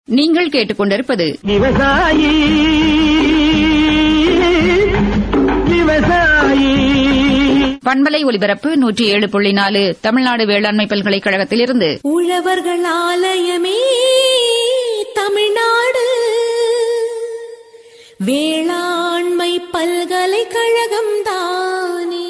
நீங்கள் கேட்டுக்கொண்டிருப்பது விவசாயி விவசாயி பண்பலை ஒலிபரப்பு நூற்றி ஏழு புள்ளி நாலு தமிழ்நாடு வேளாண்மை பல்கலைக்கழகத்திலிருந்து உழவர்கள் ஆலயமே தமிழ்நாடு வேளாண்மை பல்கலைக்கழகம் தானே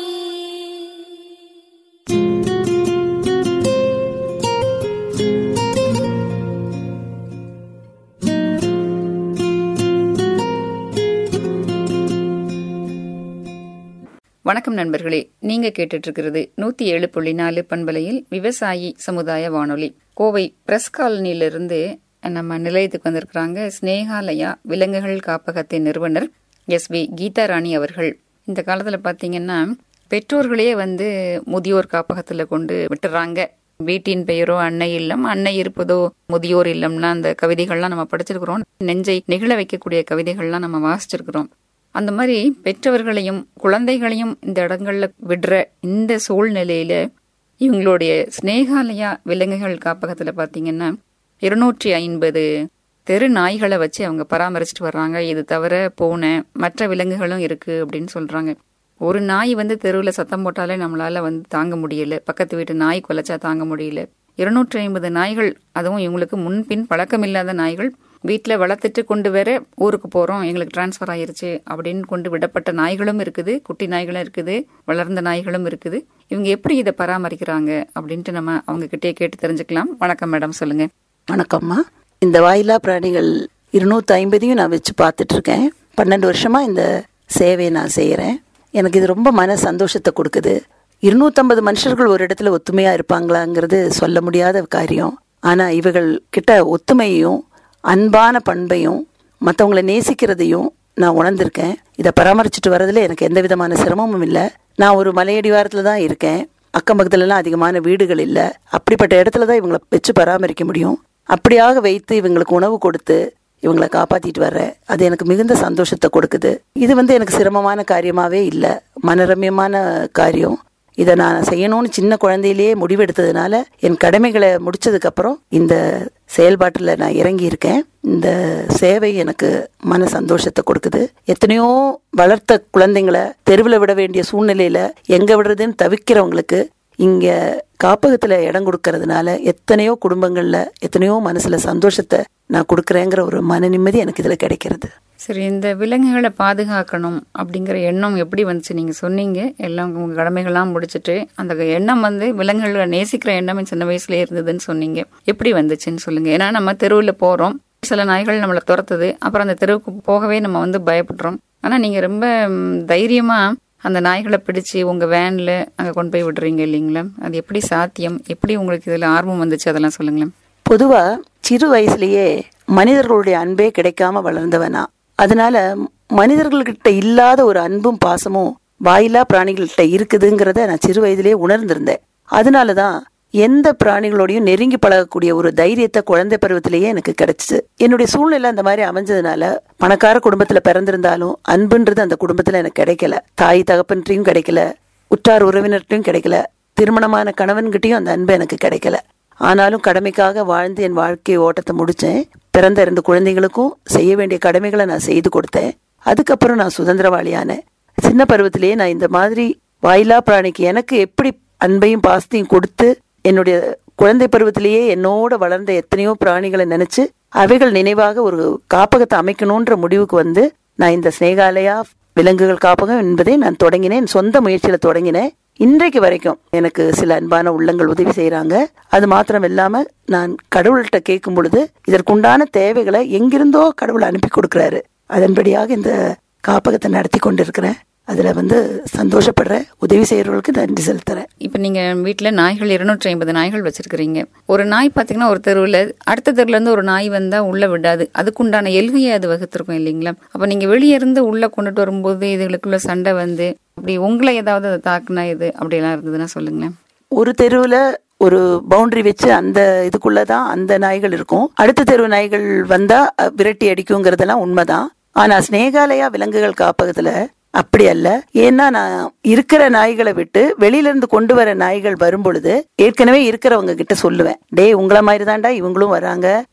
வணக்கம் நண்பர்களே நீங்க கேட்டுட்டு இருக்கிறது நூத்தி ஏழு புள்ளி நாலு பண்பலையில் விவசாயி சமுதாய வானொலி கோவை பிரஸ் காலனியிலிருந்து நம்ம நிலையத்துக்கு வந்திருக்கிறாங்க ஸ்னேகாலயா விலங்குகள் காப்பகத்தின் நிறுவனர் எஸ் வி கீதா ராணி அவர்கள் இந்த காலத்துல பாத்தீங்கன்னா பெற்றோர்களே வந்து முதியோர் காப்பகத்துல கொண்டு விட்டுறாங்க வீட்டின் பெயரோ அன்னை இல்லம் அன்னை இருப்பதோ முதியோர் இல்லம்னா அந்த கவிதைகள்லாம் நம்ம படிச்சிருக்கிறோம் நெஞ்சை நிகழ வைக்கக்கூடிய கவிதைகள்லாம் நம்ம வாசிச்சிருக்கிறோம் அந்த மாதிரி பெற்றவர்களையும் குழந்தைகளையும் இந்த இடங்கள்ல விடுற இந்த சூழ்நிலையில இவங்களுடைய ஸ்னேகாலயா விலங்குகள் காப்பகத்துல பாத்தீங்கன்னா இருநூற்றி ஐம்பது தெரு நாய்களை வச்சு அவங்க பராமரிச்சுட்டு வர்றாங்க இது தவிர பூனை மற்ற விலங்குகளும் இருக்கு அப்படின்னு சொல்றாங்க ஒரு நாய் வந்து தெருவில் சத்தம் போட்டாலே நம்மளால வந்து தாங்க முடியல பக்கத்து வீட்டு நாய் கொலைச்சா தாங்க முடியல இருநூற்றி ஐம்பது நாய்கள் அதுவும் இவங்களுக்கு முன்பின் பழக்கமில்லாத நாய்கள் வீட்டில் வளர்த்துட்டு கொண்டு வர ஊருக்கு போகிறோம் எங்களுக்கு டிரான்ஸ்ஃபர் ஆயிருச்சு அப்படின்னு கொண்டு விடப்பட்ட நாய்களும் இருக்குது குட்டி நாய்களும் இருக்குது வளர்ந்த நாய்களும் இருக்குது இவங்க எப்படி இதை பராமரிக்கிறாங்க அப்படின்ட்டு நம்ம அவங்க கிட்டே கேட்டு தெரிஞ்சுக்கலாம் வணக்கம் மேடம் சொல்லுங்க வணக்கம்மா இந்த வாயிலா பிராணிகள் இருநூத்தி ஐம்பதையும் நான் வச்சு பார்த்துட்டு இருக்கேன் பன்னெண்டு வருஷமா இந்த சேவையை நான் செய்கிறேன் எனக்கு இது ரொம்ப மன சந்தோஷத்தை கொடுக்குது இருநூத்தம்பது மனுஷர்கள் ஒரு இடத்துல ஒத்துமையா இருப்பாங்களாங்கிறது சொல்ல முடியாத காரியம் ஆனா இவர்கள் கிட்ட ஒத்துமையும் அன்பான பண்பையும் மற்றவங்களை நேசிக்கிறதையும் நான் உணர்ந்திருக்கேன் இதை பராமரிச்சுட்டு வரதுல எனக்கு எந்த விதமான சிரமமும் இல்லை நான் ஒரு மலையடிவாரத்தில் தான் இருக்கேன் அக்கம் பக்கத்துலலாம் அதிகமான வீடுகள் இல்லை அப்படிப்பட்ட இடத்துல தான் இவங்களை வச்சு பராமரிக்க முடியும் அப்படியாக வைத்து இவங்களுக்கு உணவு கொடுத்து இவங்களை காப்பாத்திட்டு வர்றேன் அது எனக்கு மிகுந்த சந்தோஷத்தை கொடுக்குது இது வந்து எனக்கு சிரமமான காரியமாவே இல்லை மனரம்யமான காரியம் இதை நான் செய்யணும்னு சின்ன குழந்தையிலேயே முடிவெடுத்ததுனால என் கடமைகளை முடிச்சதுக்கு அப்புறம் இந்த செயல்பாட்டில் நான் இறங்கி இருக்கேன் இந்த சேவை எனக்கு மன சந்தோஷத்தை கொடுக்குது எத்தனையோ வளர்த்த குழந்தைங்களை தெருவில் விட வேண்டிய சூழ்நிலையில எங்க விடுறதுன்னு தவிக்கிறவங்களுக்கு இங்க காப்பகத்துல இடம் கொடுக்கறதுனால எத்தனையோ குடும்பங்கள்ல எத்தனையோ மனசுல சந்தோஷத்தை நான் கொடுக்கறேங்கிற ஒரு மன நிம்மதி எனக்கு இதுல கிடைக்கிறது சரி இந்த விலங்குகளை பாதுகாக்கணும் அப்படிங்கிற எண்ணம் எப்படி வந்துச்சு நீங்க சொன்னீங்க எல்லாம் உங்க கடமைகள்லாம் முடிச்சிட்டு அந்த எண்ணம் வந்து விலங்குகளை நேசிக்கிற எண்ணம் சின்ன வயசுல இருந்ததுன்னு சொன்னீங்க எப்படி வந்துச்சுன்னு சொல்லுங்க ஏன்னா நம்ம தெருவில் போறோம் சில நாய்கள் நம்மளை துரத்துது அப்புறம் அந்த தெருவுக்கு போகவே நம்ம வந்து பயப்படுறோம் ஆனா நீங்க ரொம்ப ம், தைரியமா அந்த நாய்களை பிடிச்சு உங்க வேன்ல அங்க கொண்டு போய் விடுறீங்க இல்லைங்களா அது எப்படி சாத்தியம் எப்படி உங்களுக்கு இதுல ஆர்வம் வந்துச்சு அதெல்லாம் சொல்லுங்களேன் பொதுவா சிறு வயசுலயே மனிதர்களுடைய அன்பே கிடைக்காம வளர்ந்தவனா அதனால மனிதர்கள்கிட்ட இல்லாத ஒரு அன்பும் பாசமும் வாயிலா பிராணிகள்கிட்ட இருக்குதுங்கிறத நான் சிறு வயதிலேயே உணர்ந்திருந்தேன் அதனாலதான் எந்த பிராணிகளோடையும் நெருங்கி பழகக்கூடிய ஒரு தைரியத்தை குழந்தை பருவத்திலேயே எனக்கு கிடைச்சிச்சு என்னுடைய சூழ்நிலை அந்த மாதிரி அமைஞ்சதுனால பணக்கார குடும்பத்துல பிறந்திருந்தாலும் அன்புன்றது அந்த குடும்பத்துல எனக்கு கிடைக்கல தாய் தகப்பன்ட்டையும் கிடைக்கல உற்றார் உறவினர்கிட்டையும் கிடைக்கல திருமணமான கணவன்கிட்டயும் அந்த அன்பு எனக்கு கிடைக்கல ஆனாலும் கடமைக்காக வாழ்ந்து என் வாழ்க்கை ஓட்டத்தை முடிச்சேன் பிறந்த ரெண்டு குழந்தைங்களுக்கும் செய்ய வேண்டிய கடமைகளை நான் செய்து கொடுத்தேன் அதுக்கப்புறம் நான் சுதந்திரவாளியானேன் சின்ன பருவத்திலேயே நான் இந்த மாதிரி வாயிலா பிராணிக்கு எனக்கு எப்படி அன்பையும் பாசத்தையும் கொடுத்து என்னுடைய குழந்தை பருவத்திலேயே என்னோட வளர்ந்த எத்தனையோ பிராணிகளை நினைச்சு அவைகள் நினைவாக ஒரு காப்பகத்தை அமைக்கணும்ன்ற முடிவுக்கு வந்து நான் இந்த ஸ்னேகாலயா விலங்குகள் காப்பகம் என்பதை நான் தொடங்கினேன் என் சொந்த முயற்சியில தொடங்கினேன் இன்றைக்கு வரைக்கும் எனக்கு சில அன்பான உள்ளங்கள் உதவி செய்றாங்க அது மாத்திரம் இல்லாம நான் கடவுள்கிட்ட கேட்கும் பொழுது இதற்குண்டான தேவைகளை எங்கிருந்தோ கடவுள் அனுப்பி கொடுக்கிறாரு அதன்படியாக இந்த காப்பகத்தை நடத்தி கொண்டிருக்கிறேன் அதுல வந்து சந்தோஷப்படுறேன் உதவி செய்யறவர்களுக்கு நன்றி செலுத்துறேன் இப்ப நீங்க வீட்டுல நாய்கள் இருநூற்றி ஐம்பது நாய்கள் வச்சிருக்கிறீங்க ஒரு நாய் பாத்தீங்கன்னா ஒரு தெருவுல அடுத்த தெருல இருந்து ஒரு நாய் வந்தா உள்ள விடாது அதுக்குண்டான எல்கையை அது வகுத்திருக்கும் இல்லைங்களா அப்ப நீங்க வெளியே இருந்து உள்ள கொண்டுட்டு வரும்போது இதுகளுக்குள்ள சண்டை வந்து அப்படி உங்களை ஏதாவது அது தாக்குனா இது அப்படியெல்லாம் இருந்ததுன்னா சொல்லுங்களேன் ஒரு தெருவுல ஒரு பவுண்டரி வச்சு அந்த இதுக்குள்ளதான் அந்த நாய்கள் இருக்கும் அடுத்த தெருவு நாய்கள் வந்தா அஹ், விரட்டி அடிக்குங்கிறதெல்லாம் உண்மைதான் ஆனா ஸ்னேகாலயா விலங்குகள் காப்பகத்துல அப்படி அல்ல ஏன்னா நான் இருக்கிற நாய்களை விட்டு வெளியில இருந்து கொண்டு வர நாய்கள் வரும் பொழுது ஏற்கனவே இருக்கிறவங்க கிட்ட சொல்லுவேன் டேய் உங்கள மாதிரி தான்டா இவங்களும் வராங்க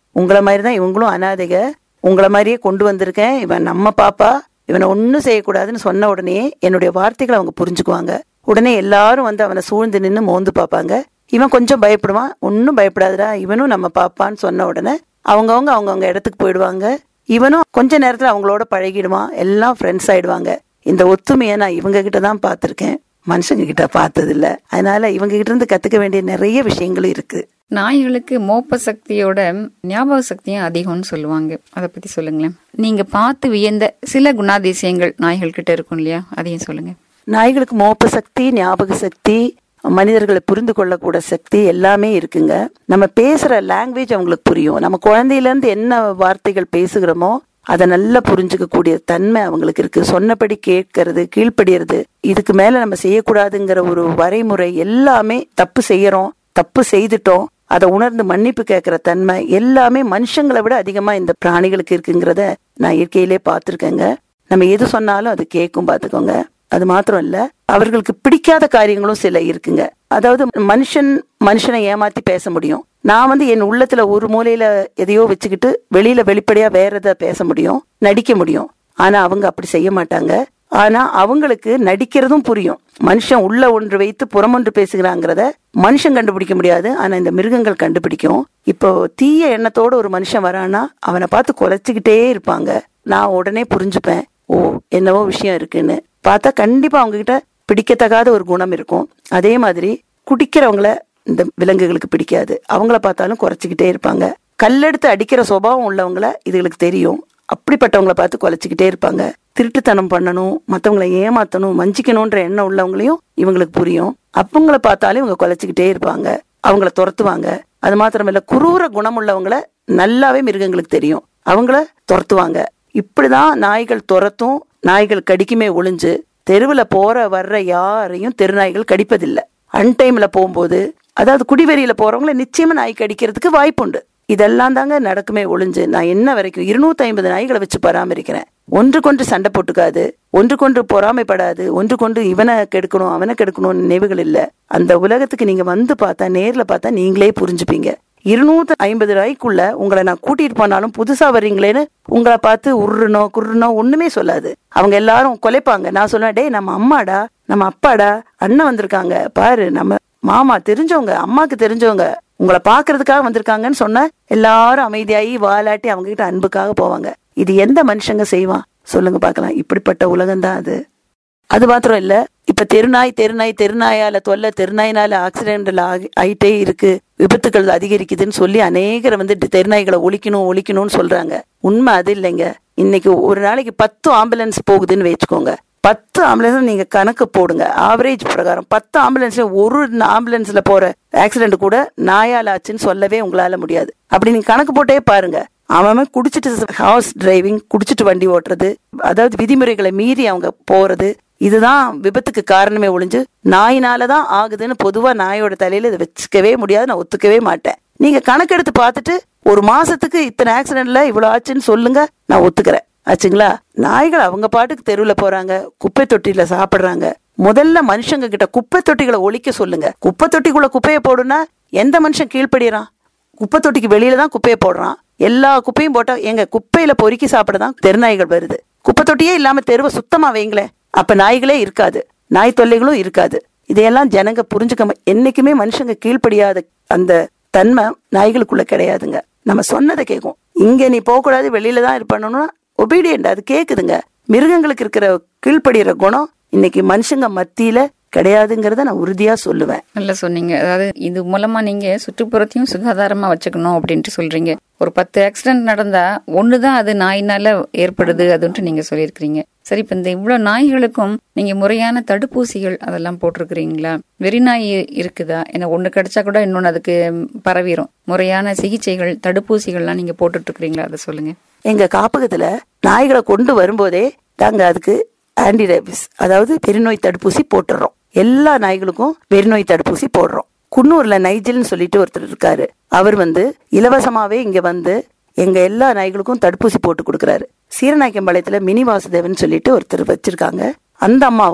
உங்களை மாதிரி தான் இவங்களும் அனாதைக உங்களை மாதிரியே கொண்டு வந்திருக்கேன் இவன் நம்ம பாப்பா இவனை ஒன்றும் செய்யக்கூடாதுன்னு சொன்ன உடனே என்னுடைய வார்த்தைகளை அவங்க புரிஞ்சுக்குவாங்க உடனே எல்லாரும் வந்து அவனை சூழ்ந்து நின்று மோந்து பார்ப்பாங்க இவன் கொஞ்சம் பயப்படுவான் ஒன்றும் பயப்படாதடா இவனும் நம்ம பாப்பான்னு சொன்ன உடனே அவங்கவுங்க அவங்கவுங்க இடத்துக்கு போயிடுவாங்க இவனும் கொஞ்ச நேரத்துல அவங்களோட பழகிடுவான் எல்லாம் ஃப்ரெண்ட்ஸ் ஆயிடுவாங்க இந்த ஒத்துமையை நான் இவங்க கிட்ட தான் பார்த்துருக்கேன் மனுஷங்க கிட்ட பார்த்ததில்ல அதனால இவங்க கிட்ட இருந்து கத்துக்க வேண்டிய நிறைய விஷயங்கள் இருக்கு நாய்களுக்கு மோப்ப சக்தியோட ஞாபக சக்தியும் அதிகம்னு சொல்லுவாங்க அதை பத்தி சொல்லுங்களேன் நீங்க பார்த்து வியந்த சில குணாதிசயங்கள் நாய்கள் கிட்ட இருக்கும் இல்லையா அதையும் சொல்லுங்க நாய்களுக்கு மோப்ப சக்தி ஞாபக சக்தி மனிதர்களை புரிந்து கொள்ளக்கூட சக்தி எல்லாமே இருக்குங்க நம்ம பேசுற லாங்குவேஜ் அவங்களுக்கு புரியும் நம்ம குழந்தையில இருந்து என்ன வார்த்தைகள் பேசுகிறோமோ அதை நல்லா புரிஞ்சுக்க கூடிய தன்மை அவங்களுக்கு இருக்கு சொன்னபடி கேட்கறது கீழ்ப்படியறது இதுக்கு மேல நம்ம செய்யக்கூடாதுங்கிற ஒரு வரைமுறை எல்லாமே தப்பு செய்யறோம் தப்பு செய்துட்டோம் அதை உணர்ந்து மன்னிப்பு கேட்கிற தன்மை எல்லாமே மனுஷங்களை விட அதிகமா இந்த பிராணிகளுக்கு இருக்குங்கிறத நான் இயற்கையிலே பார்த்திருக்கேங்க நம்ம எது சொன்னாலும் அது கேட்கும் பார்த்துக்கோங்க அது மாத்திரம் இல்ல அவர்களுக்கு பிடிக்காத காரியங்களும் சில இருக்குங்க அதாவது மனுஷன் மனுஷனை ஏமாத்தி பேச முடியும் நான் வந்து என் உள்ளத்துல ஒரு மூலையில எதையோ வச்சுக்கிட்டு வெளியில வெளிப்படையா வேற எதை பேச முடியும் நடிக்க முடியும் ஆனா அவங்க அப்படி செய்ய மாட்டாங்க ஆனா அவங்களுக்கு நடிக்கிறதும் புரியும் மனுஷன் உள்ள ஒன்று வைத்து புறம் ஒன்று பேசுகிறாங்கிறத மனுஷன் கண்டுபிடிக்க முடியாது ஆனா இந்த மிருகங்கள் கண்டுபிடிக்கும் இப்போ தீய எண்ணத்தோட ஒரு மனுஷன் வரானா அவனை பார்த்து குலைச்சிக்கிட்டே இருப்பாங்க நான் உடனே புரிஞ்சுப்பேன் ஓ என்னவோ விஷயம் இருக்குன்னு பார்த்தா கண்டிப்பா அவங்க கிட்ட பிடிக்கத்தகாத ஒரு குணம் இருக்கும் அதே மாதிரி குடிக்கிறவங்கள இந்த விலங்குகளுக்கு பிடிக்காது அவங்கள பார்த்தாலும் குறைச்சிக்கிட்டே இருப்பாங்க கல்லெடுத்து அடிக்கிற சுபாவம் உள்ளவங்கள இதுகளுக்கு தெரியும் அப்படிப்பட்டவங்கள பார்த்து குலைச்சிக்கிட்டே இருப்பாங்க திருட்டுத்தனம் பண்ணணும் மத்தவங்களை ஏமாத்தணும் வஞ்சிக்கணும்ன்ற எண்ணம் உள்ளவங்களையும் இவங்களுக்கு புரியும் அப்பவங்கள பார்த்தாலும் இவங்க குலைச்சிக்கிட்டே இருப்பாங்க அவங்கள துரத்துவாங்க அது மாத்திரமில்ல குரூர குணம் உள்ளவங்கள நல்லாவே மிருகங்களுக்கு தெரியும் அவங்கள துரத்துவாங்க இப்படிதான் நாய்கள் துரத்தும் நாய்கள் கடிக்குமே ஒளிஞ்சு தெருவுல போற வர்ற யாரையும் தெருநாய்கள் கடிப்பதில்லை அன்டைம்ல போகும்போது அதாவது குடிவெறியில போறவங்கள நிச்சயமா நாய் கடிக்கிறதுக்கு வாய்ப்புண்டு இதெல்லாம் தாங்க நடக்குமே ஒளிஞ்சு நான் என்ன வரைக்கும் இருநூத்தி ஐம்பது நாய்களை வச்சு பராமரிக்கிறேன் ஒன்று கொண்டு சண்டை போட்டுக்காது ஒன்று கொண்டு பொறாமைப்படாது ஒன்று கொண்டு இவனை கெடுக்கணும் அவனை கெடுக்கணும் நினைவுகள் இல்ல அந்த உலகத்துக்கு நீங்க வந்து பார்த்தா நேர்ல பார்த்தா நீங்களே புரிஞ்சுப்பீங்க இருநூத்தி ஐம்பது ரூபாய்க்குள்ள உங்களை நான் கூட்டிட்டு போனாலும் புதுசா வர்றீங்களேன்னு உங்களை பார்த்து உருனோ குருனோ ஒண்ணுமே சொல்லாது அவங்க எல்லாரும் கொலைப்பாங்க நான் சொல்லுவேன் டேய் நம்ம அம்மாடா நம்ம அப்பாடா அண்ணன் வந்திருக்காங்க பாரு நம்ம மாமா தெரிஞ்சவங்க அம்மாக்கு தெரிஞ்சவங்க உங்களை பாக்குறதுக்காக வந்திருக்காங்கன்னு சொன்ன எல்லாரும் அமைதியாகி வாலாட்டி அவங்க கிட்ட அன்புக்காக போவாங்க இது எந்த மனுஷங்க செய்வான் சொல்லுங்க பார்க்கலாம் இப்படிப்பட்ட உலகம் தான் அது அது மாத்திரம் இல்ல இப்ப தெருநாய் தெருநாய் தெருநாயால தொல்லை தெருநாயினால ஆக்சிடென்ட்ல ஆயிட்டே இருக்கு விபத்துக்கள் அதிகரிக்குதுன்னு சொல்லி அநேகரை வந்து தெருநாய்களை ஒழிக்கணும் ஒழிக்கணும்னு சொல்றாங்க உண்மை அது இல்லைங்க இன்னைக்கு ஒரு நாளைக்கு பத்து ஆம்புலன்ஸ் போகுதுன்னு வச்சுக்கோங்க பத்து ஆம்புலன்ஸ் நீங்க கணக்கு போடுங்க ஆவரேஜ் பிரகாரம் பத்து ஆம்புலன்ஸ்ல ஒரு ஆம்புலன்ஸ்ல போற ஆக்சிடென்ட் கூட நாயால் ஆச்சுன்னு சொல்லவே உங்களால முடியாது அப்படி நீங்க கணக்கு போட்டே பாருங்க அவன் குடிச்சிட்டு ஹார்ஸ் டிரைவிங் குடிச்சிட்டு வண்டி ஓட்டுறது அதாவது விதிமுறைகளை மீறி அவங்க போறது இதுதான் விபத்துக்கு காரணமே ஒளிஞ்சு நாயினாலதான் ஆகுதுன்னு பொதுவா நாயோட தலையில இதை வச்சுக்கவே முடியாது நான் ஒத்துக்கவே மாட்டேன் நீங்க கணக்கெடுத்து பார்த்துட்டு ஒரு மாசத்துக்கு இத்தனை ஆக்சிடென்ட்ல இவ்வளவு ஆச்சுன்னு சொல்லுங்க நான் ஒத்துக்கிறேன் ஆச்சுங்களா நாய்கள் அவங்க பாட்டுக்கு தெருவுல போறாங்க குப்பை தொட்டியில சாப்பிடுறாங்க முதல்ல மனுஷங்க கிட்ட குப்பை தொட்டிகளை ஒழிக்க சொல்லுங்க குப்பை தொட்டிக்குள்ள குப்பையை போடுனா எந்த மனுஷன் கீழ்ப்படிறான் குப்பை தொட்டிக்கு வெளியில தான் குப்பையை போடுறான் எல்லா குப்பையும் போட்டா எங்க குப்பையில பொறுக்கி சாப்பிடதான் தெருநாய்கள் வருது குப்பை தொட்டியே இல்லாம தெருவை சுத்தமா வைங்களேன் அப்ப நாய்களே இருக்காது நாய் தொல்லைகளும் இருக்காது இதையெல்லாம் ஜனங்க புரிஞ்சுக்க என்னைக்குமே மனுஷங்க கீழ்ப்படியாத அந்த தன்மை நாய்களுக்குள்ள கிடையாதுங்க நம்ம சொன்னதை கேட்கும் இங்க நீ போகக்கூடாது வெளியில தான் இருப்பணும்னா ஒபீடியன்ட் அது கேக்குதுங்க மிருகங்களுக்கு இருக்கிற கீழ்ப்படுகிற குணம் இன்னைக்கு மனுஷங்க மத்தியில கிடையாதுங்கிறத நான் உறுதியா சொல்லுவேன் நல்லா சொன்னீங்க அதாவது இது மூலமா நீங்க சுற்றுப்புறத்தையும் சுகாதாரமா வச்சுக்கணும் அப்படின்ட்டு சொல்றீங்க ஒரு பத்து ஆக்சிடென்ட் நடந்தா ஒண்ணுதான் அது நாயினால ஏற்படுது அதுன்ட்டு நீங்க சொல்லியிருக்கிறீங்க சரி இப்ப இந்த இவ்வளவு நாய்களுக்கும் நீங்க முறையான தடுப்பூசிகள் அதெல்லாம் போட்டிருக்கிறீங்களா வெறி நாய் இருக்குதா ஏன்னா ஒண்ணு கிடைச்சா கூட இன்னொன்னு அதுக்கு பரவிடும் முறையான சிகிச்சைகள் தடுப்பூசிகள்லாம் நீங்க போட்டுட்டு இருக்கிறீங்களா அதை சொல்லுங்க எங்க காப்பகத்துல நாய்களை கொண்டு வரும்போதே நாங்க அதுக்கு ஆன்டிரேபிஸ் அதாவது பெருநோய் தடுப்பூசி போட்டுறோம் எல்லா நாய்களுக்கும் வெறிநோய் தடுப்பூசி போடுறோம் குன்னூர்ல நைஜில்னு சொல்லிட்டு ஒருத்தர் இருக்காரு அவர் வந்து இலவசமாவே இங்க வந்து எங்க எல்லா நாய்களுக்கும் தடுப்பூசி போட்டு கொடுக்கறாரு சீரநாயக்கம்பாளையத்துல மினி வாசுதேவன் சொல்லிட்டு ஒருத்தர் வச்சிருக்காங்க அந்த அம்மாவும்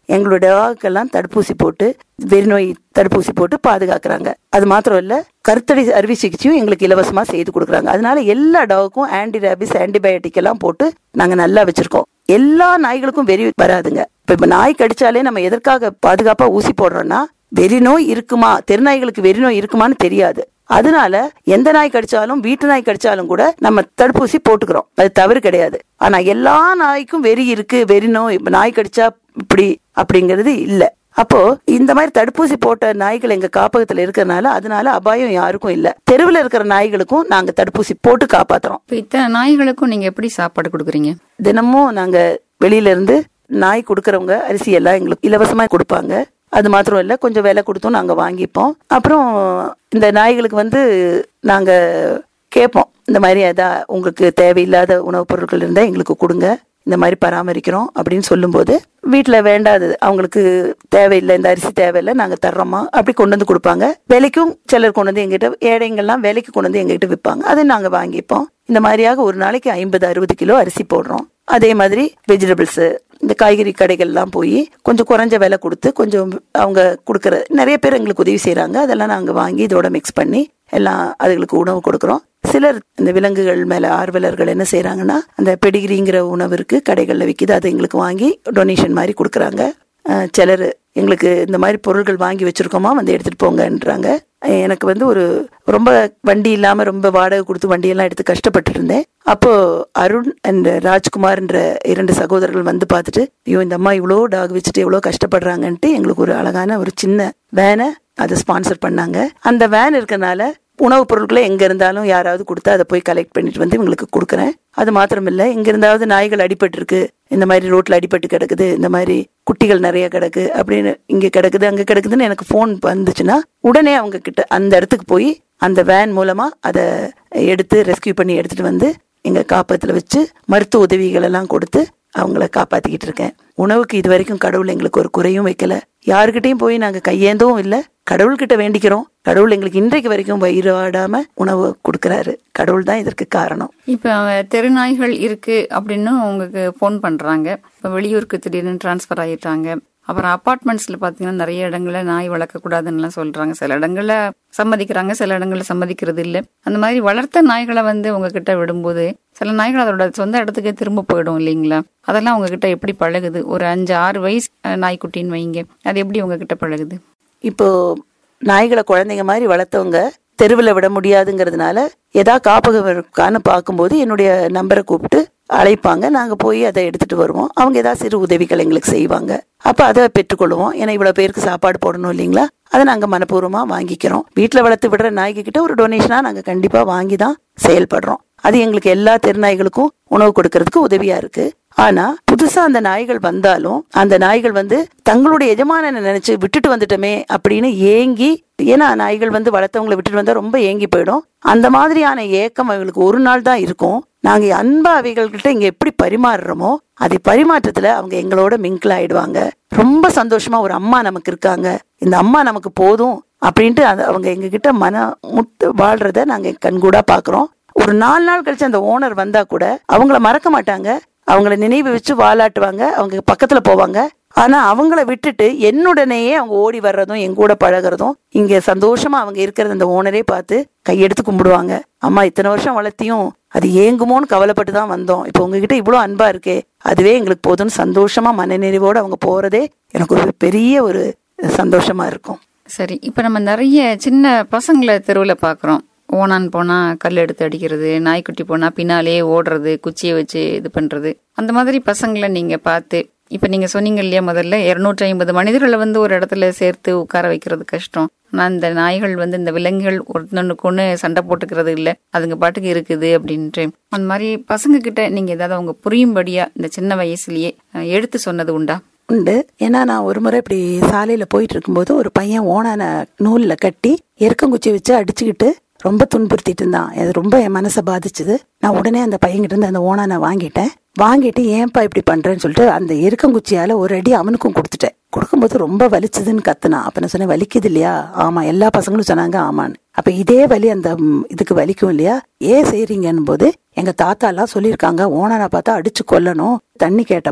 எங்களுடைய டாகுக்கெல்லாம் தடுப்பூசி போட்டு வெறிநோய் தடுப்பூசி போட்டு பாதுகாக்கிறாங்க அது மாத்திரம் இல்ல கருத்தடை அறுவை சிகிச்சையும் எங்களுக்கு இலவசமா செய்து கொடுக்குறாங்க அதனால எல்லா டாகுக்கும் ஆன்டி ரேபிஸ் ஆன்டிபயோட்டிக் எல்லாம் போட்டு நாங்க நல்லா வச்சிருக்கோம் எல்லா நாய்களுக்கும் வெறி வராதுங்க இப்ப இப்ப நாய் கடிச்சாலே நம்ம எதற்காக பாதுகாப்பா ஊசி போடுறோம்னா வெறிநோய் இருக்குமா தெருநாய்களுக்கு வெறிநோய் இருக்குமான்னு தெரியாது அதனால எந்த நாய் கடிச்சாலும் வீட்டு நாய் கடிச்சாலும் கூட நம்ம தடுப்பூசி போட்டுக்கிறோம் அது தவறு கிடையாது ஆனா எல்லா நாய்க்கும் வெறி இருக்கு வெறி நோய் இப்ப நாய் கடிச்சா இப்படி அப்படிங்கிறது இல்ல அப்போ இந்த மாதிரி தடுப்பூசி போட்ட நாய்கள் எங்க காப்பகத்துல இருக்கறனால அதனால அபாயம் யாருக்கும் இல்ல தெருவில் இருக்கிற நாய்களுக்கும் நாங்க தடுப்பூசி போட்டு காப்பாத்துறோம் இப்ப இத்தனை நாய்களுக்கும் நீங்க எப்படி சாப்பாடு கொடுக்குறீங்க தினமும் நாங்க வெளியில இருந்து நாய் கொடுக்கறவங்க அரிசி எல்லாம் எங்களுக்கு இலவசமா கொடுப்பாங்க அது மாத்திரம் இல்ல கொஞ்சம் விலை கொடுத்தும் நாங்க வாங்கிப்போம் அப்புறம் இந்த நாய்களுக்கு வந்து நாங்க கேட்போம் இந்த மாதிரி எதா உங்களுக்கு தேவையில்லாத உணவுப் பொருட்கள் இருந்தா எங்களுக்கு கொடுங்க இந்த மாதிரி பராமரிக்கிறோம் அப்படின்னு சொல்லும்போது வீட்டில் வேண்டாதது அவங்களுக்கு தேவையில்லை இந்த அரிசி தேவையில்லை நாங்கள் தர்றோமா அப்படி கொண்டு வந்து கொடுப்பாங்க விலைக்கும் சிலர் கொண்டு வந்து எங்கிட்ட ஏழைங்கள்லாம் விலைக்கு கொண்டு வந்து எங்ககிட்ட விற்பாங்க அதை நாங்கள் வாங்கிப்போம் இந்த மாதிரியாக ஒரு நாளைக்கு ஐம்பது அறுபது கிலோ அரிசி போடுறோம் அதே மாதிரி வெஜிடபிள்ஸ் இந்த காய்கறி கடைகள்லாம் போய் கொஞ்சம் குறைஞ்ச விலை கொடுத்து கொஞ்சம் அவங்க கொடுக்குற நிறைய பேர் எங்களுக்கு உதவி செய்கிறாங்க அதெல்லாம் நாங்கள் வாங்கி இதோட மிக்ஸ் பண்ணி எல்லாம் அதுகளுக்கு உணவு கொடுக்குறோம் சிலர் இந்த விலங்குகள் மேல ஆர்வலர்கள் என்ன செய்றாங்கன்னா அந்த பெடிகிரிங்கிற உணவு இருக்கு கடைகள்ல விக்குது அதை எங்களுக்கு வாங்கி டொனேஷன் மாதிரி கொடுக்குறாங்க அஹ் சிலர் எங்களுக்கு இந்த மாதிரி பொருட்கள் வாங்கி வச்சிருக்கோமா வந்து எடுத்துட்டு போங்கன்றாங்க அஹ் எனக்கு வந்து ஒரு ரொம்ப வண்டி இல்லாம ரொம்ப வாடகை கொடுத்து வண்டியெல்லாம் எடுத்து கஷ்டப்பட்டு இருந்தேன் அப்போ அருண் அண்ட் ராஜ்குமார்ன்ற இரண்டு சகோதரர்கள் வந்து பார்த்துட்டு ஐயோ இந்த அம்மா இவ்வளோ டாக் வச்சுட்டு எவ்வளோ கஷ்டப்படுறாங்கன்ட்டு எங்களுக்கு ஒரு அழகான ஒரு சின்ன வேனை அதை ஸ்பான்சர் பண்ணாங்க அந்த வேன் இருக்கறனால உணவுப் பொருட்களை எங்க இருந்தாலும் யாராவது கொடுத்தா அதை போய் கலெக்ட் பண்ணிட்டு வந்து இவங்களுக்கு கொடுக்குறேன் அது மாத்திரம் இல்ல எங்க இருந்தாவது நாய்கள் அடிபட்டு இருக்கு இந்த மாதிரி ரோட்ல அடிபட்டு கிடக்குது இந்த மாதிரி குட்டிகள் நிறைய கிடக்கு அப்படின்னு இங்க கிடக்குது அங்க கிடக்குதுன்னு எனக்கு ஃபோன் வந்துச்சுன்னா உடனே அவங்க கிட்ட அந்த இடத்துக்கு போய் அந்த வேன் மூலமா அதை எடுத்து ரெஸ்கியூ பண்ணி எடுத்துட்டு வந்து எங்க காப்பகத்துல வச்சு மருத்துவ உதவிகள் எல்லாம் கொடுத்து அவங்கள காப்பாத்திக்கிட்டு இருக்கேன் உணவுக்கு இது வரைக்கும் கடவுள் எங்களுக்கு ஒரு குறையும் வைக்கல யாருக்கிட்டையும் போய் நாங்க கையேந்தவும் இல்ல கடவுள்கிட்ட வேண்டிக்கிறோம் கடவுள் எங்களுக்கு இன்றைக்கு வரைக்கும் வயிறாடாம உணவு கொடுக்கறாரு கடவுள் தான் இதற்கு காரணம் இப்ப அவன் தெருநாய்கள் இருக்கு அப்படின்னு உங்களுக்கு ஃபோன் பண்றாங்க இப்ப வெளியூருக்கு திடீர்னு டிரான்ஸ்ஃபர் ஆயிட்டாங்க அப்புறம் அபார்ட்மெண்ட்ஸ்ல பாத்தீங்கன்னா நிறைய இடங்கள்ல நாய் வளர்க்க கூடாதுன்னு சொல்றாங்க சில இடங்கள்ல சம்மதிக்கிறாங்க சில இடங்கள்ல சம்மதிக்கிறது இல்ல அந்த மாதிரி வளர்த்த நாய்களை வந்து உங்ககிட்ட விடும்போது சில நாய்கள் அதோட சொந்த இடத்துக்கே திரும்ப போயிடும் இல்லைங்களா அதெல்லாம் உங்ககிட்ட எப்படி பழகுது ஒரு அஞ்சு ஆறு வயசு அஹ், நாய்க்குட்டின்னு வைங்க அது எப்படி உங்ககிட்ட பழகுது இப்போ நாய்களை குழந்தைங்க மாதிரி வளர்த்தவங்க தெருவில் விட முடியாதுங்கிறதுனால ஏதா காப்பகம் இருக்கான்னு பார்க்கும்போது என்னுடைய நம்பரை கூப்பிட்டு அழைப்பாங்க நாங்க போய் அதை எடுத்துட்டு வருவோம் அவங்க ஏதாவது சிறு உதவிகள் எங்களுக்கு செய்வாங்க அப்ப அதை பெற்றுக்கொள்வோம் ஏன்னா இவ்வளவு பேருக்கு சாப்பாடு போடணும் இல்லைங்களா அதை நாங்க மனப்பூர்வமா வாங்கிக்கிறோம் வீட்டுல வளர்த்து விடுற நாய்க்கு கிட்ட ஒரு டொனேஷனா நாங்க கண்டிப்பா வாங்கி தான் செயல்படுறோம் அது எங்களுக்கு எல்லா தெருநாய்களுக்கும் உணவு கொடுக்கறதுக்கு உதவியா இருக்கு ஆனா புதுசா அந்த நாய்கள் வந்தாலும் அந்த நாய்கள் வந்து தங்களுடைய எஜமானனை நினைச்சு விட்டுட்டு வந்துட்டோமே அப்படின்னு ஏங்கி ஏன்னா நாய்கள் வந்து வளர்த்தவங்களை விட்டுட்டு வந்தா ரொம்ப ஏங்கி போயிடும் அந்த மாதிரியான ஏக்கம் அவங்களுக்கு ஒரு நாள் தான் இருக்கும் நாங்க அன்பா அவைகள்கிட்ட இங்க எப்படி பரிமாறுறோமோ அதை பரிமாற்றத்துல அவங்க எங்களோட மிங்கிள் ஆயிடுவாங்க ரொம்ப சந்தோஷமா ஒரு அம்மா நமக்கு இருக்காங்க இந்த அம்மா நமக்கு போதும் அப்படின்ட்டு அது அவங்க எங்க கிட்ட மன முட்டு வாழ்றத நாங்க கண்கூடா பாக்குறோம் ஒரு நாலு நாள் கழிச்சு அந்த ஓனர் வந்தா கூட அவங்கள மறக்க மாட்டாங்க அவங்கள நினைவு வச்சு வாலாட்டுவாங்க அவங்க பக்கத்துல போவாங்க ஆனா அவங்கள விட்டுட்டு என்னுடனேயே அவங்க ஓடி வர்றதும் என் கூட பழகுறதும் இங்க சந்தோஷமா அவங்க இருக்கிறது அந்த ஓனரே பார்த்து கையெடுத்து கும்பிடுவாங்க அம்மா இத்தனை வருஷம் வளர்த்தியும் அது ஏங்குமோன்னு கவலைப்பட்டு தான் வந்தோம் இப்போ உங்ககிட்ட இவ்வளோ அன்பா இருக்கே அதுவே எங்களுக்கு போதும்னு சந்தோஷமா மனநிறைவோட அவங்க போறதே எனக்கு ஒரு பெரிய ஒரு சந்தோஷமா இருக்கும் சரி இப்ப நம்ம நிறைய சின்ன பசங்களை தெருவுல பாக்குறோம் ஓனான் போனா கல் எடுத்து அடிக்கிறது நாய்க்குட்டி போனா பின்னாலே ஓடுறது குச்சியை வச்சு இது பண்றது அந்த மாதிரி பசங்களை நீங்க பார்த்து இப்ப நீங்க சொன்னீங்க இல்லையா முதல்ல இருநூற்றி ஐம்பது மனிதர்களை வந்து ஒரு இடத்துல சேர்த்து உட்கார வைக்கிறது கஷ்டம் ஆனா இந்த நாய்கள் வந்து இந்த விலங்குகள் ஒருத்தனுக்கு ஒண்ணு சண்டை போட்டுக்கிறது இல்ல அதுங்க பாட்டுக்கு இருக்குது அப்படின்ட்டு அந்த மாதிரி பசங்க கிட்ட நீங்க ஏதாவது அவங்க புரியும்படியா இந்த சின்ன வயசுலயே அஹ், எடுத்து சொன்னது உண்டா உண்டு ஏன்னா நான் ஒரு முறை இப்படி சாலையில போயிட்டு இருக்கும்போது ஒரு பையன் ஓனான நூல்ல கட்டி எருக்கங்குச்சி வச்சு அடிச்சுக்கிட்டு ரொம்ப துன்புறுத்திட்டு இருந்தான் அது ரொம்ப என் மனசை பாதிச்சுது நான் உடனே அந்த பையன்கிட்ட இருந்து அந்த ஓனானை வாங்கிட்டேன் வாங்கிட்டு ஏன்பா இப்படி பண்றேன்னு சொல்லிட்டு அந்த எருக்கங்குச்சியால ஒரு அடி அவனுக்கும் கொடுத்துட்டேன் கொடுக்கும்போது ரொம்ப வலிச்சுதுன்னு கத்துனான் அப்ப நான் சொன்னேன் வலிக்குது இல்லையா ஆமா எல்லா பசங்களும் சொன்னாங்க ஆமான்னு அப்ப இதே வலி அந்த ம், இதுக்கு வலிக்கும் இல்லையா ஏன் செய்றீங்கன்னு போது எங்க தாத்தா எல்லாம் சொல்லியிருக்காங்க ஓனானை பார்த்தா அடிச்சு கொல்லணும் தண்ணி கேட்டப்போ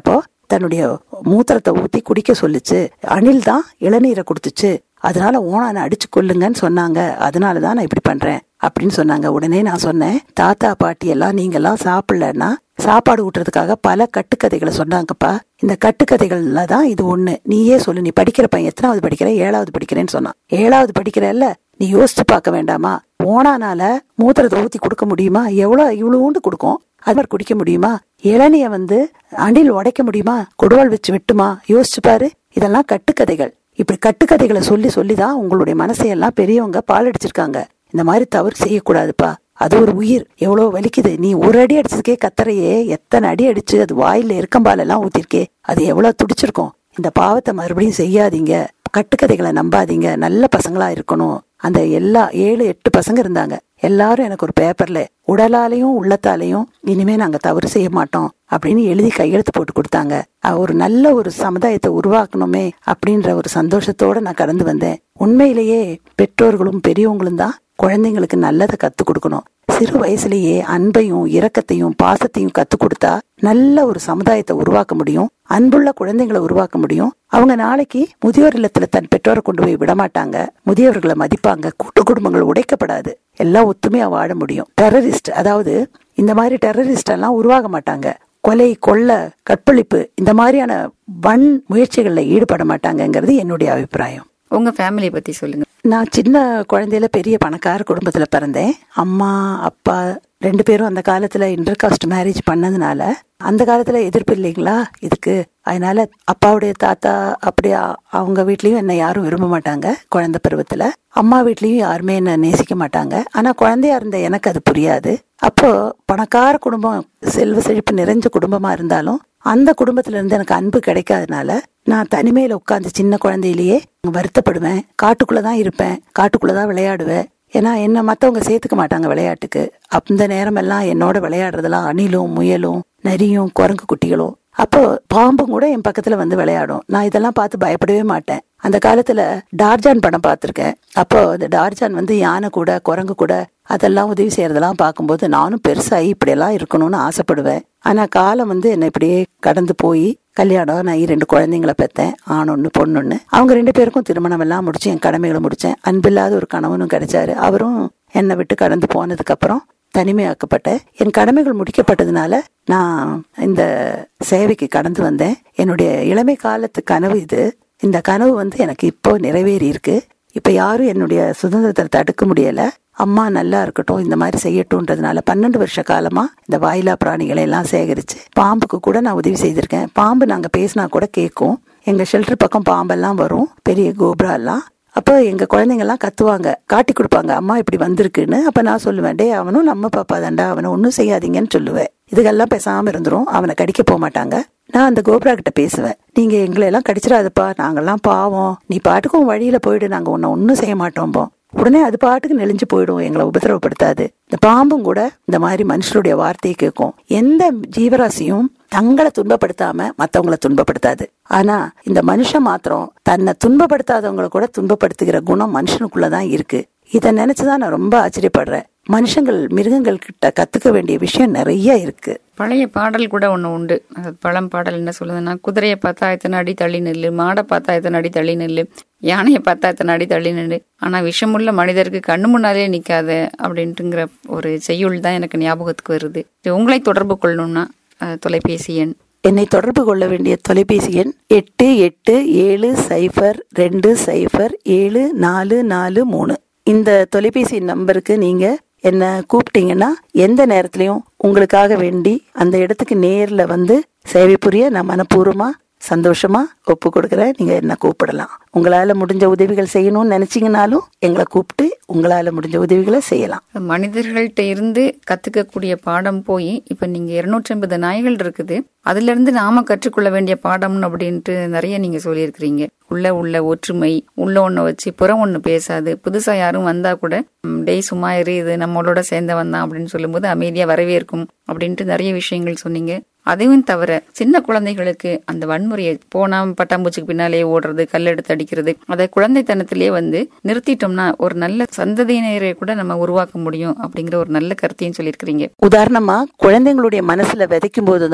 தன்னுடைய மூத்திரத்தை ஊத்தி குடிக்க சொல்லுச்சு அணில் தான் இளநீரை கொடுத்துச்சு அதனால ஓனான அடிச்சு கொல்லுங்கன்னு சொன்னாங்க அதனால தான் நான் இப்படி பண்றேன் அப்படின்னு சொன்னாங்க உடனே நான் சொன்னேன் தாத்தா பாட்டி எல்லாம் நீங்க எல்லாம் சாப்பிடலன்னா சாப்பாடு ஊட்டுறதுக்காக பல கட்டுக்கதைகளை சொன்னாங்கப்பா இந்த கட்டுக்கதைகள்ல தான் இது ஒண்ணு நீயே சொல்லு நீ படிக்கிற பையன் எத்தனாவது படிக்கிற ஏழாவது படிக்கிறேன்னு சொன்னான் ஏழாவது படிக்கிறல்ல நீ யோசிச்சு பார்க்க வேண்டாமா ஓனானால மூத்திரத்தை ஊத்தி கொடுக்க முடியுமா எவ்வளவு இவ்வளவுண்டு கொடுக்கும் அது மாதிரி குடிக்க முடியுமா இளநிய வந்து அணில் உடைக்க முடியுமா கொடுவாள் வச்சு வெட்டுமா யோசிச்சு பாரு இதெல்லாம் கட்டுக்கதைகள் இப்படி கட்டுக்கதைகளை சொல்லி சொல்லிதான் உங்களுடைய மனசையெல்லாம் பெரியவங்க பால் அடிச்சிருக்காங்க இந்த மாதிரி தவறு செய்யக்கூடாதுப்பா அது ஒரு உயிர் எவ்வளவு வலிக்குது நீ ஒரு அடி அடிச்சதுக்கே கத்தரையே எத்தனை அடி அடிச்சு அது வாயில இருக்கம்பால் எல்லாம் ஊத்திருக்கே அது எவ்வளவு துடிச்சிருக்கும் இந்த பாவத்தை மறுபடியும் செய்யாதீங்க கட்டுக்கதைகளை நம்பாதீங்க நல்ல பசங்களா இருக்கணும் அந்த எல்லா ஏழு எட்டு பசங்க இருந்தாங்க எல்லாரும் எனக்கு ஒரு பேப்பர்ல உடலாலையும் உள்ளத்தாலையும் இனிமே நாங்க தவறு செய்ய மாட்டோம் அப்படின்னு எழுதி கையெழுத்து போட்டு கொடுத்தாங்க அஹ் ஒரு நல்ல ஒரு சமுதாயத்தை உருவாக்கணுமே அப்படின்ற ஒரு சந்தோஷத்தோட நான் கடந்து வந்தேன் உண்மையிலேயே பெற்றோர்களும் பெரியவங்களும் தான் குழந்தைங்களுக்கு நல்லதை கத்து கொடுக்கணும் சிறு வயசுலயே அன்பையும் இரக்கத்தையும் பாசத்தையும் கத்து கொடுத்தா நல்ல ஒரு சமுதாயத்தை உருவாக்க முடியும் அன்புள்ள குழந்தைங்களை உருவாக்க முடியும் அவங்க நாளைக்கு முதியோர் இல்லத்துல தன் பெற்றோரை கொண்டு போய் விடமாட்டாங்க முதியவர்களை மதிப்பாங்க கூட்டு குடும்பங்கள் உடைக்கப்படாது எல்லாம் ஒத்துமையா வாழ முடியும் டெரரிஸ்ட் அதாவது இந்த மாதிரி டெரரிஸ்ட் எல்லாம் உருவாக மாட்டாங்க கொலை கொள்ள கற்பழிப்பு இந்த மாதிரியான வன் முயற்சிகள்ல ஈடுபட மாட்டாங்கங்கிறது என்னுடைய அபிப்பிராயம் உங்க ஃபேமிலியை பத்தி சொல்லுங்க நான் சின்ன குழந்தையில பெரிய பணக்கார குடும்பத்துல பிறந்தேன் அம்மா அப்பா ரெண்டு பேரும் அந்த காலத்துல இன்டர் காஸ்ட் மேரேஜ் பண்ணதுனால அந்த காலத்துல எதிர்ப்பு இல்லைங்களா இதுக்கு அதனால அப்பாவுடைய தாத்தா அப்படி அ- அவங்க வீட்லயும் என்ன யாரும் விரும்ப மாட்டாங்க குழந்தை பருவத்துல அம்மா வீட்லயும் யாருமே என்ன நேசிக்க மாட்டாங்க ஆனா குழந்தையா இருந்த எனக்கு அது புரியாது அப்போ பணக்கார குடும்பம் செல்வ செழிப்பு நிறைஞ்ச குடும்பமா இருந்தாலும் அந்த குடும்பத்துல இருந்து எனக்கு அன்பு கிடைக்காதனால நான் தனிமையில உட்கார்ந்து சின்ன குழந்தையிலேயே வருத்தப்படுவேன் காட்டுக்குள்ளதான் இருப்பேன் காட்டுக்குள்ளதான் விளையாடுவேன் ஏன்னா என்ன மத்தவங்க சேர்த்துக்க மாட்டாங்க விளையாட்டுக்கு அந்த நேரமெல்லாம் என்னோட விளையாடுறதெல்லாம் அணிலும் முயலும் நரியும் குரங்கு குட்டிகளும் அப்போ பாம்பும் கூட என் பக்கத்துல வந்து விளையாடும் நான் இதெல்லாம் பார்த்து பயப்படவே மாட்டேன் அந்த காலத்துல டார்ஜான் படம் பார்த்திருக்கேன் அப்போ இந்த டார்ஜான் வந்து யானை கூட குரங்கு கூட அதெல்லாம் உதவி செய்யறதெல்லாம் பார்க்கும்போது நானும் பெருசாகி இப்படியெல்லாம் இருக்கணும்னு ஆசைப்படுவேன் ஆனா காலம் வந்து என்னை இப்படியே கடந்து போய் கல்யாணம் நான் ரெண்டு குழந்தைங்கள பெத்தேன் ஆணொன்னு பொண்ணொன்னு அவங்க ரெண்டு பேருக்கும் திருமணம் எல்லாம் முடிச்சு என் கடமைகளை முடிச்சேன் அன்பில்லாத ஒரு கணவனும் கிடைச்சாரு அவரும் என்னை விட்டு கடந்து போனதுக்கு அப்புறம் தனிமையாக்கப்பட்டேன் என் கடமைகள் முடிக்கப்பட்டதுனால நான் இந்த சேவைக்கு கடந்து வந்தேன் என்னுடைய இளமை காலத்து கனவு இது இந்த கனவு வந்து எனக்கு இப்போ நிறைவேறி இருக்கு இப்ப யாரும் என்னுடைய சுதந்திரத்தை தடுக்க முடியல அம்மா நல்லா இருக்கட்டும் இந்த மாதிரி செய்யட்டும்ன்றதுனால பன்னெண்டு வருஷ காலமா இந்த வாயிலா பிராணிகளை எல்லாம் சேகரிச்சு பாம்புக்கு கூட நான் உதவி செய்திருக்கேன் பாம்பு நாங்க பேசினா கூட கேட்கும் எங்க ஷெல்டர் பக்கம் பாம்பெல்லாம் வரும் பெரிய கோபுரா எல்லாம் அப்போ எங்க குழந்தைங்க எல்லாம் கத்துவாங்க காட்டி கொடுப்பாங்க அம்மா இப்படி வந்திருக்குன்னு அப்ப நான் சொல்லுவேன் டே அவனும் நம்ம பாப்பா தாண்டா அவனை ஒன்றும் செய்யாதீங்கன்னு சொல்லுவேன் இதுக்கெல்லாம் பேசாம இருந்துரும் அவனை கடிக்க போக மாட்டாங்க நான் அந்த கோபுரா கிட்ட பேசுவேன் நீங்க எங்களை எல்லாம் கடிச்சிடாதப்பா நாங்கெல்லாம் பாவம் நீ பாட்டுக்கும் உன் வழியில போயிடு நாங்க உன்னை ஒன்றும் செய்ய மாட்டோம்போம் உடனே அது பாட்டுக்கு நெளிஞ்சு போயிடும் எங்களை உபத்திரவப்படுத்தாது இந்த பாம்பும் கூட இந்த மாதிரி மனுஷருடைய வார்த்தையை கேட்கும் எந்த ஜீவராசியும் தங்களை துன்பப்படுத்தாம மத்தவங்களை துன்பப்படுத்தாது ஆனா இந்த மனுஷன் மாத்திரம் தன்னை துன்பப்படுத்தாதவங்களை கூட துன்பப்படுத்துகிற குணம் மனுஷனுக்குள்ளதான் இருக்கு இதை நினைச்சுதான் நான் ரொம்ப ஆச்சரியப்படுறேன் மனுஷங்கள் மிருகங்கள் கிட்ட கத்துக்க வேண்டிய விஷயம் நிறைய இருக்கு பழைய பாடல் கூட ஒன்று உண்டு அது பழம் பாடல் என்ன சொல்லுதுன்னா குதிரையை பார்த்தா எத்தனை அடி தள்ளி நில்லு மாடை பார்த்தா எத்தனை அடி தள்ளி நில்லு யானையை பார்த்தா எத்தனை அடி தள்ளி நில்லு ஆனா விஷமுள்ள மனிதருக்கு கண்ணு முன்னாலே நிக்காத அப்படின்ட்டுங்கிற ஒரு செய்யுள் தான் எனக்கு ஞாபகத்துக்கு வருது இது உங்களை தொடர்பு கொள்ளணும்னா அஹ், தொலைபேசி எண் என்னை தொடர்பு கொள்ள வேண்டிய தொலைபேசி எண் எட்டு எட்டு ஏழு சைஃபர் ரெண்டு சைஃபர் ஏழு நாலு நாலு மூணு இந்த தொலைபேசி நம்பருக்கு நீங்க என்ன கூப்பிட்டீங்கன்னா எந்த நேரத்திலையும் உங்களுக்காக வேண்டி அந்த இடத்துக்கு நேர்ல வந்து சேவை புரிய நான் மனப்பூர்வமா சந்தோஷமா ஒப்பு கொடுக்குறேன் நீங்க என்ன கூப்பிடலாம் உங்களால முடிஞ்ச உதவிகள் செய்யணும்னு நினைச்சீங்கனாலும் எங்களை கூப்பிட்டு உங்களால முடிஞ்ச உதவிகளை செய்யலாம் மனிதர்கள்ட்ட இருந்து கத்துக்கக்கூடிய பாடம் போய் இப்ப நீங்க இருநூற்றி ஐம்பது நாய்கள் இருக்குது அதுல இருந்து நாம கற்றுக்கொள்ள வேண்டிய பாடம் அப்படின்ட்டு நிறைய நீங்க சொல்லியிருக்கிறீங்க உள்ள உள்ள ஒற்றுமை உள்ள ஒண்ணு வச்சு புறம் ஒண்ணு பேசாது புதுசா யாரும் வந்தா கூட "ம், டேய் சும்மா இரு இது நம்மளோட சேர்ந்தவன் தான் அப்படின்னு சொல்லும்போது அமைதியா வரவேற்கும் அப்படின்ட்டு நிறைய விஷயங்கள் சொன்னீங்க அதையும் தவிர சின்ன குழந்தைகளுக்கு அந்த வன்முறையை போனா பட்டாம்பூச்சிக்கு பின்னாலே ஓடுறது கல்லெடுத்து அடிக்கிறது அதை குழந்தைத்தனத்திலேயே வந்து நிறுத்திட்டோம்னா ஒரு நல்ல சந்ததியினரை கூட நம்ம உருவாக்க முடியும் அப்படிங்கிற ஒரு நல்ல கருத்தையும் சொல்லியிருக்கிறீங்க உதாரணமா குழந்தைங்களுடைய மனசுல விதைக்கும் போதுதான்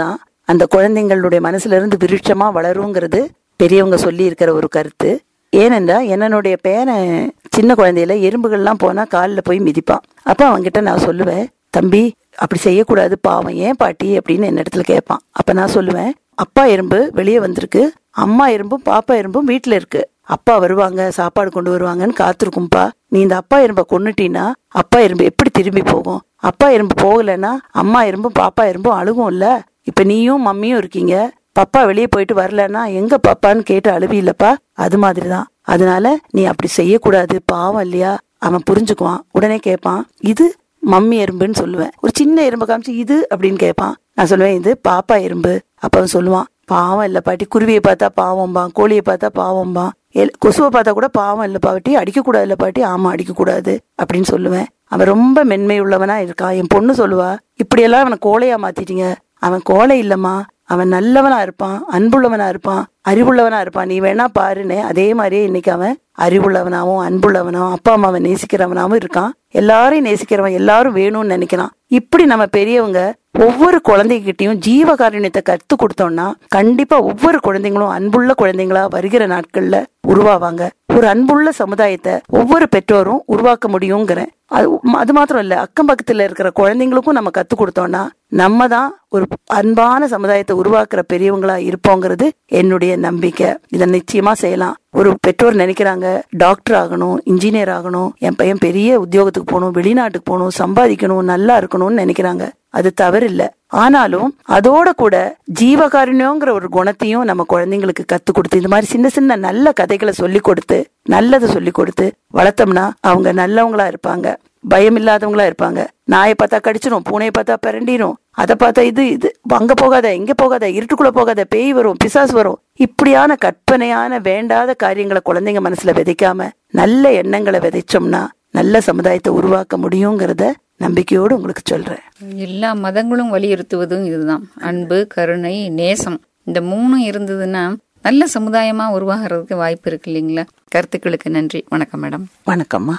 அந்த குழந்தைங்களுடைய மனசுல இருந்து விருட்சமா வளருங்கிறது பெரியவங்க சொல்லி இருக்கிற ஒரு கருத்து ஏனென்றா என்னனுடைய பேரன் சின்ன குழந்தையில எறும்புகள்லாம் போனா காலில் போய் மிதிப்பான் அப்ப அவன்கிட்ட நான் சொல்லுவேன் தம்பி அப்படி செய்யக்கூடாது பாவம் ஏன் பாட்டி அப்படின்னு என்ன இடத்துல கேட்பான் அப்ப நான் சொல்லுவேன் அப்பா எறும்பு வெளியே வந்திருக்கு அம்மா எறும்பும் பாப்பா எறும்பும் வீட்டுல இருக்கு அப்பா வருவாங்க சாப்பாடு கொண்டு வருவாங்கன்னு காத்திருக்கும்பா நீ இந்த அப்பா எறும்பை கொன்னுட்டீன்னா அப்பா எறும்பு எப்படி திரும்பி போகும் அப்பா எறும்பு போகலைன்னா அம்மா எறும்பும் பாப்பா எறும்பும் அழுகும் இல்ல இப்ப நீயும் மம்மியும் இருக்கீங்க பப்பா வெளியே போயிட்டு வரலன்னா எங்க பாப்பான்னு கேட்டு அழுவி இல்லப்பா அது மாதிரிதான் அதனால நீ அப்படி செய்யக்கூடாது பாவம் இல்லையா அவன் புரிஞ்சுக்குவான் உடனே கேட்பான் இது மம்மி எறும்புன்னு சொல்லுவேன் ஒரு சின்ன எறும்பை காமிச்சு இது அப்படின்னு கேட்பான் நான் சொல்லுவேன் இது பாப்பா எறும்பு அப்ப அவன் சொல்லுவான் பாவம் இல்ல பாட்டி குருவியை பார்த்தா பாவம்பா கோழியை பார்த்தா பாவம்பா எல்- கொசுவை பார்த்தா கூட பாவம் இல்ல பாட்டி அடிக்க கூடாது இல்ல பாட்டி ஆமா அடிக்க கூடாது அப்படின்னு சொல்லுவேன் அவன் ரொம்ப மென்மை உள்ளவனா இருக்கான் என் பொண்ணு சொல்லுவா இப்படியெல்லாம் அவனை கோழையா மாத்திட்டீங்க அவன் கோழை இல்லம்மா அவன் நல்லவனா இருப்பான் அன்புள்ளவனா இருப்பான் அறிவுள்ளவனா இருப்பான் நீ வேணா பாருன்னு அதே மாதிரியே இன்னைக்கு அவன் அறிவுள்ளவனாவும் அன்புள்ளவனாவும் அப்பா அம்மாவை நேசிக்கிறவனாவும் இருக்கான் எல்லாரையும் நேசிக்கிறவன் எல்லாரும் வேணும்னு நினைக்கிறான் இப்படி நம்ம பெரியவங்க ஒவ்வொரு குழந்தைகிட்டயும் ஜீவ காருண்யத்தை கத்து கொடுத்தோம்னா கண்டிப்பா ஒவ்வொரு குழந்தைங்களும் அன்புள்ள குழந்தைங்களா வருகிற நாட்கள்ல உருவாவாங்க ஒரு அன்புள்ள சமுதாயத்தை ஒவ்வொரு பெற்றோரும் உருவாக்க முடியுங்கிறேன் அது அது மாத்திரம் இல்ல அக்கம் பக்கத்துல இருக்கிற குழந்தைங்களுக்கும் நம்ம கத்து கொடுத்தோம்னா நம்ம தான் ஒரு அன்பான சமுதாயத்தை உருவாக்குற பெரியவங்களா இருப்போங்கிறது என்னுடைய நம்பிக்கை இதை நிச்சயமா செய்யலாம் ஒரு பெற்றோர் நினைக்கிறாங்க டாக்டர் ஆகணும் இன்ஜினியர் ஆகணும் என் பையன் பெரிய உத்தியோகத்துக்கு போகணும் வெளிநாட்டுக்கு போகணும் சம்பாதிக்கணும் நல்லா இருக்கணும்னு நினைக்கிறாங்க அது தவறில்ல ஆனாலும் அதோட கூட ஜீவகாருண்யங்கிற ஒரு குணத்தையும் நம்ம குழந்தைங்களுக்கு கத்து கொடுத்து இந்த மாதிரி சின்ன சின்ன நல்ல கதைகளை சொல்லி கொடுத்து நல்லதை சொல்லி கொடுத்து வளர்த்தோம்னா அவங்க நல்லவங்களா இருப்பாங்க பயம் இல்லாதவங்களா இருப்பாங்க நாயை பார்த்தா கடிச்சிரும் பூனையை பார்த்தா பிறண்டிரும் அதை பார்த்தா இது இது அங்க போகாத இங்க போகாத இருட்டுக்குள்ள போகாத பேய் வரும் பிசாசு வரும் இப்படியான கற்பனையான வேண்டாத காரியங்களை குழந்தைங்க மனசுல விதைக்காம நல்ல எண்ணங்களை விதைச்சோம்னா நல்ல சமுதாயத்தை உருவாக்க முடியுங்கிறத நம்பிக்கையோடு உங்களுக்கு சொல்றேன் எல்லா மதங்களும் வலியுறுத்துவதும் இதுதான் அன்பு கருணை நேசம் இந்த மூணும் இருந்ததுன்னா நல்ல சமுதாயமா உருவாகிறதுக்கு வாய்ப்பு இருக்கு இல்லைங்களா கருத்துக்களுக்கு நன்றி வணக்கம் மேடம் வணக்கம்மா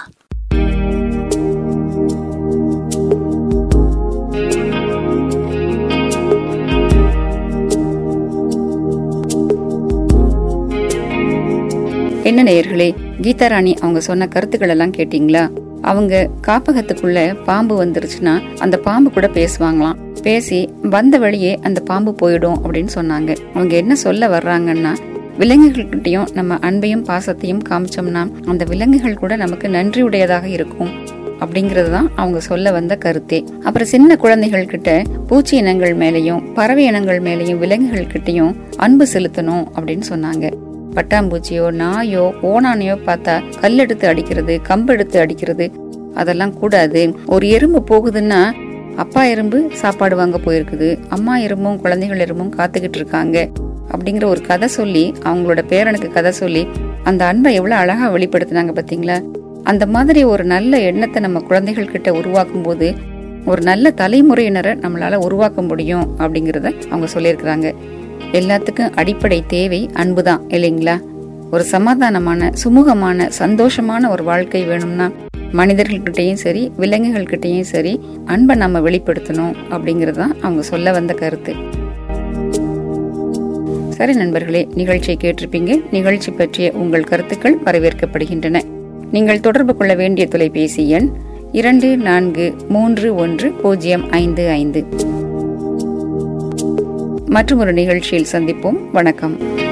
என்ன நேயர்களே கீதா ராணி அவங்க சொன்ன கருத்துக்கள் எல்லாம் கேட்டீங்களா அவங்க காப்பகத்துக்குள்ள பாம்பு வந்துருச்சுன்னா அந்த பாம்பு கூட பேசுவாங்களாம் பேசி வந்த வழியே அந்த பாம்பு போயிடும் அப்படின்னு சொன்னாங்க அவங்க என்ன சொல்ல வர்றாங்கன்னா விலங்குகள்கிட்டயும் நம்ம அன்பையும் பாசத்தையும் காமிச்சோம்னா அந்த விலங்குகள் கூட நமக்கு நன்றியுடையதாக இருக்கும் அப்படிங்கிறது தான் அவங்க சொல்ல வந்த கருத்தே அப்புறம் சின்ன குழந்தைகள் கிட்ட பூச்சி இனங்கள் மேலேயும் பறவை இனங்கள் மேலேயும் விலங்குகள் கிட்டயும் அன்பு செலுத்தணும் அப்படின்னு சொன்னாங்க பட்டாம்பூச்சியோ நாயோ ஓனானையோ பார்த்தா கல் எடுத்து அடிக்கிறது கம்பு எடுத்து அடிக்கிறது அதெல்லாம் கூடாது ஒரு எறும்பு போகுதுன்னா அப்பா எறும்பு சாப்பாடு வாங்க போயிருக்குது அம்மா எறும்பும் குழந்தைகள் எறும்பும் காத்துக்கிட்டு இருக்காங்க அப்படிங்கிற ஒரு கதை சொல்லி அவங்களோட பேரனுக்கு கதை சொல்லி அந்த அன்பை எவ்வளவு அழகா வெளிப்படுத்தினாங்க பாத்தீங்களா அந்த மாதிரி ஒரு நல்ல எண்ணத்தை நம்ம குழந்தைகள் கிட்ட உருவாக்கும் போது ஒரு நல்ல தலைமுறையினரை நம்மளால உருவாக்க முடியும் அப்படிங்கறத அவங்க சொல்லியிருக்கிறாங்க எல்லாத்துக்கும் அடிப்படை தேவை அன்புதான் இல்லைங்களா ஒரு சமாதானமான சுமூகமான சந்தோஷமான ஒரு வாழ்க்கை வேணும்னா மனிதர்கள்கிட்டயும் சரி விலங்குகள்கிட்டயும் சரி அன்பை நம்ம வெளிப்படுத்தணும் அப்படிங்கிறது தான் அவங்க சொல்ல வந்த கருத்து சரி நண்பர்களே நிகழ்ச்சியை கேட்டிருப்பீங்க நிகழ்ச்சி பற்றிய உங்கள் கருத்துக்கள் வரவேற்கப்படுகின்றன நீங்கள் தொடர்பு கொள்ள வேண்டிய தொலைபேசி எண் இரண்டு நான்கு மூன்று ஒன்று பூஜ்ஜியம் ஐந்து ஐந்து மற்றும் ஒரு நிகழ்ச்சியில் சந்திப்போம் வணக்கம்